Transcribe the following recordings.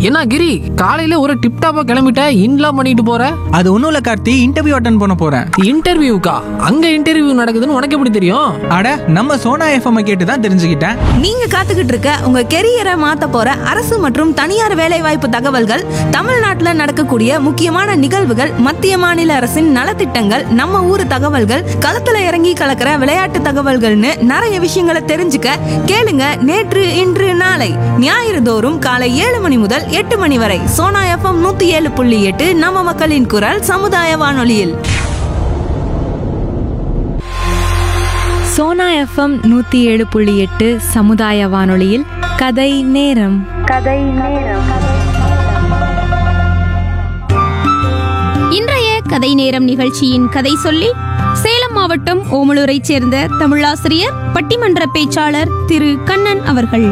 என்ன கிரி காலையில ஒரு டிப்டாப்பா கிளம்பிட்ட இன்லாம் பண்ணிட்டு போற அது ஒன்றும் இல்லை கார்த்தி இன்டர்வியூ அட்டன் பண்ண போகிறேன் இன்டர்வியூக்கா அங்க இன்டர்வியூ நடக்குதுன்னு உனக்கு எப்படி தெரியும் அட நம்ம சோனா எஃப்எம் கேட்டு தான் தெரிஞ்சுக்கிட்டேன் நீங்க காத்துக்கிட்டு இருக்க உங்க கெரியரை மாத்த போற அரசு மற்றும் தனியார் வேலைவாய்ப்பு தகவல்கள் தமிழ்நாட்டுல நடக்கக்கூடிய முக்கியமான நிகழ்வுகள் மத்திய மாநில அரசின் நலத்திட்டங்கள் நம்ம ஊர் தகவல்கள் களத்துல இறங்கி கலக்கிற விளையாட்டு தகவல்கள்னு நிறைய விஷயங்களை தெரிஞ்சுக்க கேளுங்க நேற்று இன்று நாளை ஞாயிறு தோறும் காலை ஏழு மணி முதல் எட்டு மணி வரை சோனா எஃப்எம் நூத்தி ஏழு புள்ளி எட்டு நம்ம மக்களின் குரல் சமுதாய வானொலியில் சோனா எஃப்எம் நூத்தி ஏழு புள்ளி எட்டு சமுதாய வானொலியில் கதை நேரம் இன்றைய கதை நேரம் நிகழ்ச்சியின் கதை சொல்லி சேலம் மாவட்டம் ஓமலூரைச் சேர்ந்த தமிழாசிரியர் பட்டிமன்ற பேச்சாளர் திரு கண்ணன் அவர்கள்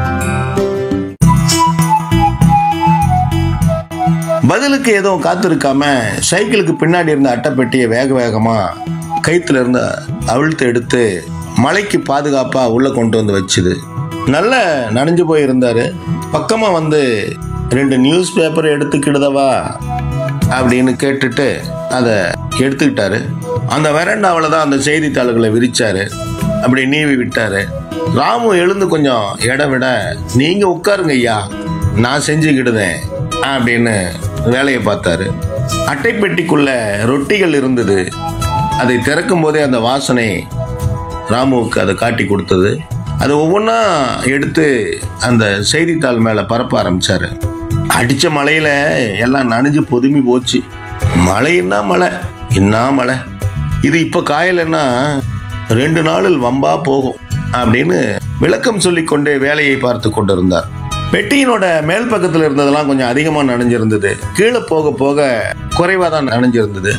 பதிலுக்கு எதுவும் காத்திருக்காம சைக்கிளுக்கு பின்னாடி இருந்த அட்டைப்பெட்டியை வேக வேகமா கைத்துல இருந்த அவிழ்த்து எடுத்து மலைக்கு பாதுகாப்பா உள்ள கொண்டு வந்து வச்சுது நல்ல நனைஞ்சு போய் இருந்தாரு பக்கமா வந்து ரெண்டு நியூஸ் பேப்பர் எடுத்துக்கிடுதவா அப்படின்னு கேட்டுட்டு அதை எடுத்துக்கிட்டாரு அந்த வெரண்டாவில் தான் அந்த செய்தித்தாள்களை விரிச்சாரு அப்படி நீவி விட்டாரு ராமு எழுந்து கொஞ்சம் இடம் விட நீங்க உட்காருங்க ஐயா நான் செஞ்சுக்கிடுதேன் அப்படின்னு வேலையை பார்த்தாரு அட்டைப்பெட்டிக்குள்ள ரொட்டிகள் இருந்தது அதை திறக்கும் போதே அந்த வாசனை ராமுவுக்கு அதை காட்டி கொடுத்தது அதை ஒவ்வொன்றா எடுத்து அந்த செய்தித்தாள் மேலே பரப்ப ஆரம்பிச்சாரு அடித்த மழையில எல்லாம் நனைஞ்சு பொதுமி போச்சு மழைன்னா மழை என்ன மழை இது இப்போ காயலைன்னா ரெண்டு நாளில் வம்பா போகும் அப்படின்னு விளக்கம் சொல்லிக்கொண்டே வேலையை பார்த்து கொண்டிருந்தார் பெட்டியினோட மேல் பக்கத்தில் இருந்ததெல்லாம் கொஞ்சம் அதிகமாக நனைஞ்சிருந்தது கீழே போக போக குறைவாக தான் நனைஞ்சிருந்தது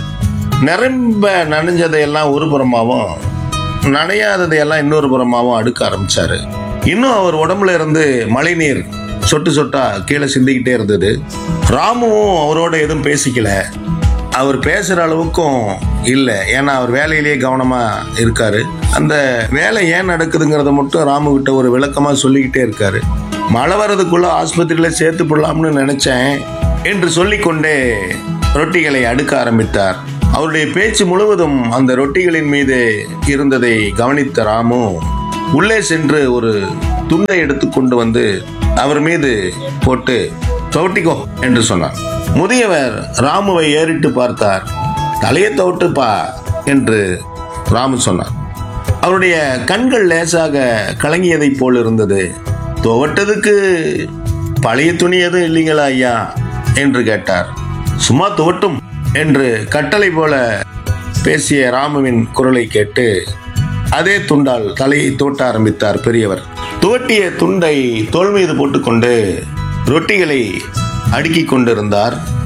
நிரம்ப நனைஞ்சதையெல்லாம் ஒரு புறமாவும் நனையாததையெல்லாம் இன்னொரு புறமாவும் அடுக்க ஆரம்பிச்சாரு இன்னும் அவர் உடம்புல இருந்து மழைநீர் சொட்டு சொட்டா கீழே சிந்திக்கிட்டே இருந்தது ராமுவும் அவரோட எதுவும் பேசிக்கல அவர் பேசுற அளவுக்கும் இல்லை ஏன்னா அவர் வேலையிலேயே கவனமா இருக்காரு அந்த வேலை ஏன் நடக்குதுங்கிறத மட்டும் ராமு கிட்ட ஒரு விளக்கமா சொல்லிக்கிட்டே இருக்காரு மழை வர்றதுக்குள்ள ஆஸ்பத்திரியில சேர்த்து போடலாம்னு நினைச்சேன் என்று சொல்லிக்கொண்டே ரொட்டிகளை அடுக்க ஆரம்பித்தார் அவருடைய பேச்சு முழுவதும் அந்த ரொட்டிகளின் மீது இருந்ததை கவனித்த ராமு உள்ளே சென்று ஒரு துண்டை எடுத்து கொண்டு வந்து அவர் மீது போட்டு துவட்டிக்கோ என்று சொன்னார் முதியவர் ராமுவை ஏறிட்டு பார்த்தார் தலையை துவட்டுப்பா என்று ராமு சொன்னார் அவருடைய கண்கள் லேசாக கலங்கியதைப் போல் இருந்தது துவட்டதுக்கு பழைய துணி எதுவும் இல்லைங்களா ஐயா என்று கேட்டார் சும்மா துவட்டும் என்று கட்டளை போல பேசிய ராமுவின் குரலை கேட்டு அதே துண்டால் தலையை தோட்ட ஆரம்பித்தார் பெரியவர் துவட்டிய துண்டை தோல் மீது போட்டுக்கொண்டு ரொட்டிகளை அடுக்கிக் கொண்டிருந்தார்